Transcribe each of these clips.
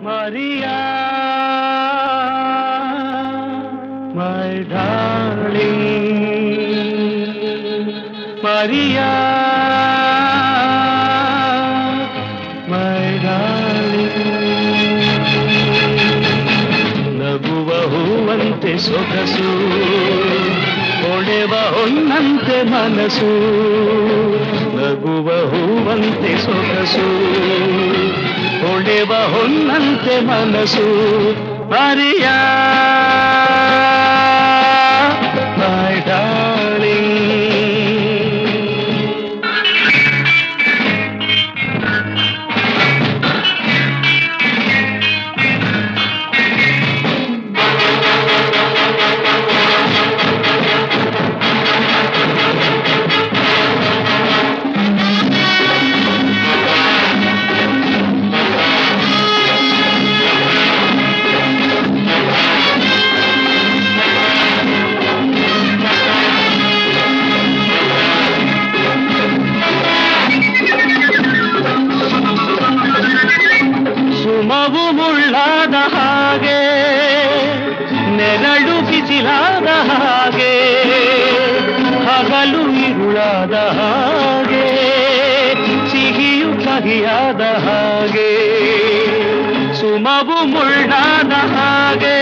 Maria, my darling, Maria, my darling. ನಗುವ ಹೂವಂತೆ ಸೊಗಸು ಹೊಳೆವ ಹೊನ್ನಂತೆ ಮನಸ್ಸು ನಗುವ ಹೂವಂತೆ ಸೊಗಸು ಹೊಳೆವ ಹೊನ್ನಂತೆ ಮನಸ್ಸು ಮರಿಯ ಮೈ ಡಾರ್ಲಿಂಗ್ ಸುಮವು ಮುಳ್ಳಾದ ಹಾಗೆ ನೆರಳು ಬಿಸಿಲಾದ ಹಾಗೆ ಹಗಲು ಇರುಳಾದ ಹಾಗೆ ಸಿಹಿಯು ಕಹಿಯಾದ ಹಾಗೆ ಸುಮವು ಮುಳ್ಳಾದ ಹಾಗೆ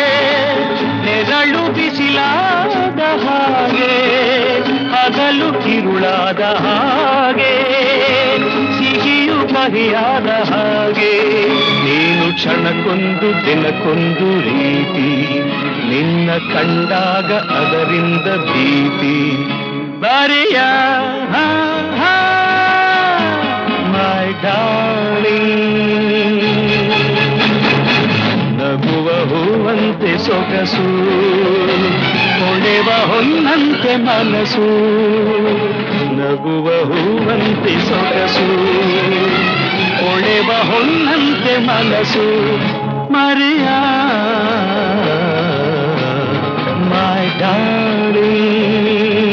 ನೆರಳು ಬಿಸಿಲಾದ ಹಾಗೆ ಹಗಲು ಕಿರುಳಾದ ಹಾಗೆ ಸಿಹಿಯು ಕಹಿಯಾದ ಹಾಗೆ ನೀನು ಕ್ಷಣಕ್ಕೊಂದು ದಿನಕ್ಕೊಂದು ರೀತಿ ನಿನ್ನ ಕಂಡಾಗ ಅದರಿಂದ ಭೀತಿ ಬರಿಯ ಮೈ ಡಾರ್ಲಿಂಗ್ ನಗುವ ಹೂವಂತೆ ಸೊಗಸು ಹೊಳೆವ ಹೊನ್ನಂತೆ ಮನಸ್ಸು ನಗುವ ಹೂವಂತೆ ಸೊಗಸು ಹೊಳೆವ ಹೊನ್ನಂತೆ ಮನಸ್ಸು ಮರೆಯ ಮೈ ಡಾರ್ಲಿಂಗ್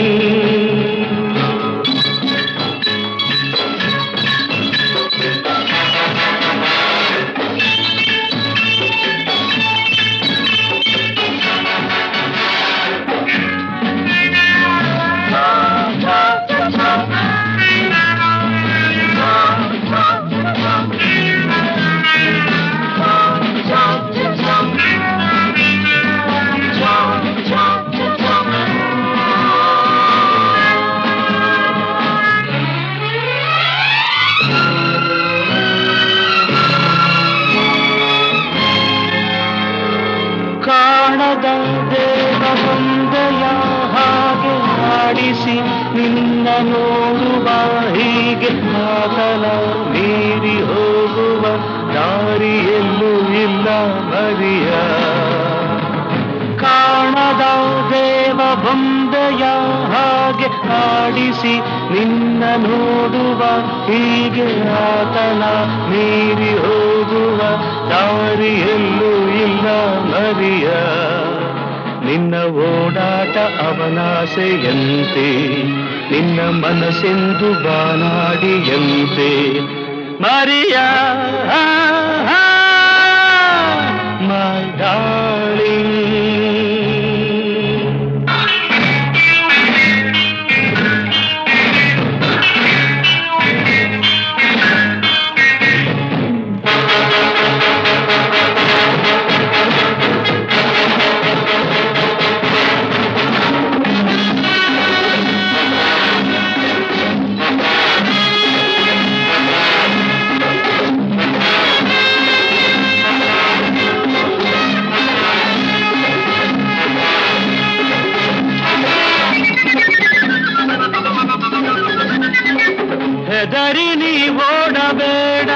ಕಾಣದ ದೇವ ಬಂದೆಯ ಹಾಗೆ ಆಡಿಸಿ ನಿನ್ನ ನೋಡುವ ಹೀಗೆ ಆತನ ಮೀರಿ ಹೋಗುವ ದಾರಿಯಲ್ಲೂ ಇಲ್ಲ ಮರಿಯ ಕಾಣದ ದೇವ ಬಂದೆಯ ಹಾಗೆ ಆಡಿಸಿ ನಿನ್ನ ನೋಡುವ ಹೀಗೆ ಆತನ ಮೀರಿ ಹೋಗುವ ದಾರಿಯಲ್ಲೂ ಇಲ್ಲ ಮರಿಯ ನಿನ್ನ ಓಡಾಟ ಅವನಾಸೆಯಂತೆ ನಿನ್ನ ಮನಸ್ಸೆಂದು ಬಾನಾಡಿಯಂತೆ ಮರಿಯ ಮೈ ಡಾರ್ಲಿಂಗ್ ಹೆದರಿ ನೀ ಓಡಬೇಡ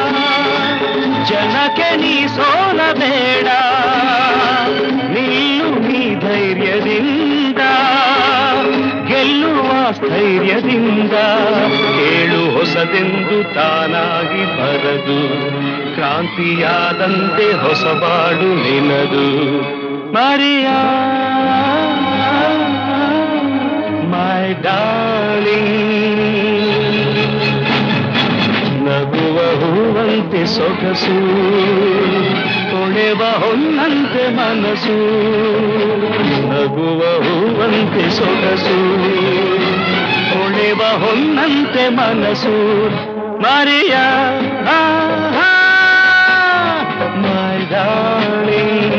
ಜನಕ್ಕೆ ನೀ ಸೋಲಬೇಡ ನಿಲ್ಲು ನೀ ಧೈರ್ಯದಿಂದ ಗೆಲ್ಲುವ ಸ್ಥೈರ್ಯದಿಂದ ಕೇಳು ಹೊಸದೆಂದು ತಾನಾಗಿ ಬರದು ಕ್ರಾಂತಿಯಾದಂತೆ ಹೊಸಬಾಡು ನಿನದು ಮರಿಯ ಮೈ ಡಾರ್ಲಿಂಗ್ ನಗುವ ಹೂವಂತೆ ಸೊಗಸು ಹೊಳೆವ ಹೊನ್ನಂತೆ ಮನಸ್ಸು ನಗುವ ಹೂವಂತೆ ಸೊಗಸು ಹೊಳೆವ ಹೊನ್ನಂತೆ ಮನಸ್ಸು ಮರಿಯ ಮೈ ಡಾರ್ಲಿಂಗ್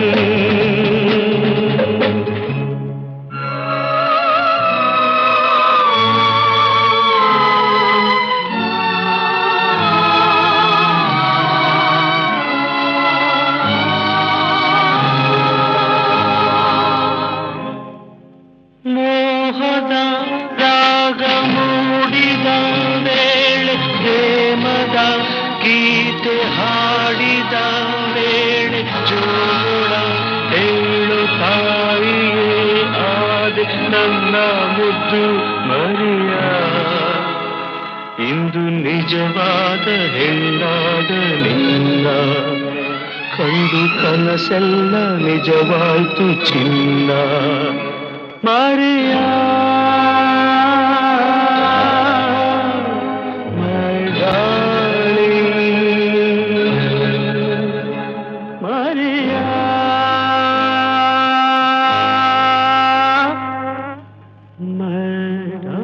ಮೋಹದ ರಾಗ ಮೂಡಿದ ವೇಳೆ ಪ್ರೇಮದ ಗೀತೆ ಹಾಡಿದ ವೇಳೆ ಜೋಳ ಹೇಳು ತಾಯಿಯೇ ಆದೆ ನನ್ನ ಮುದ್ದು ಮರಿಯ ಇಂದು ನಿಜವಾದ ಹೆಣ್ಣಾದ ನಿನ್ನ ಕಂಡು ಕನಸೆಲ್ಲ ನಿಜವಾಯ್ತು ಚಿನ್ನ Maria, my darling, Maria, my darling.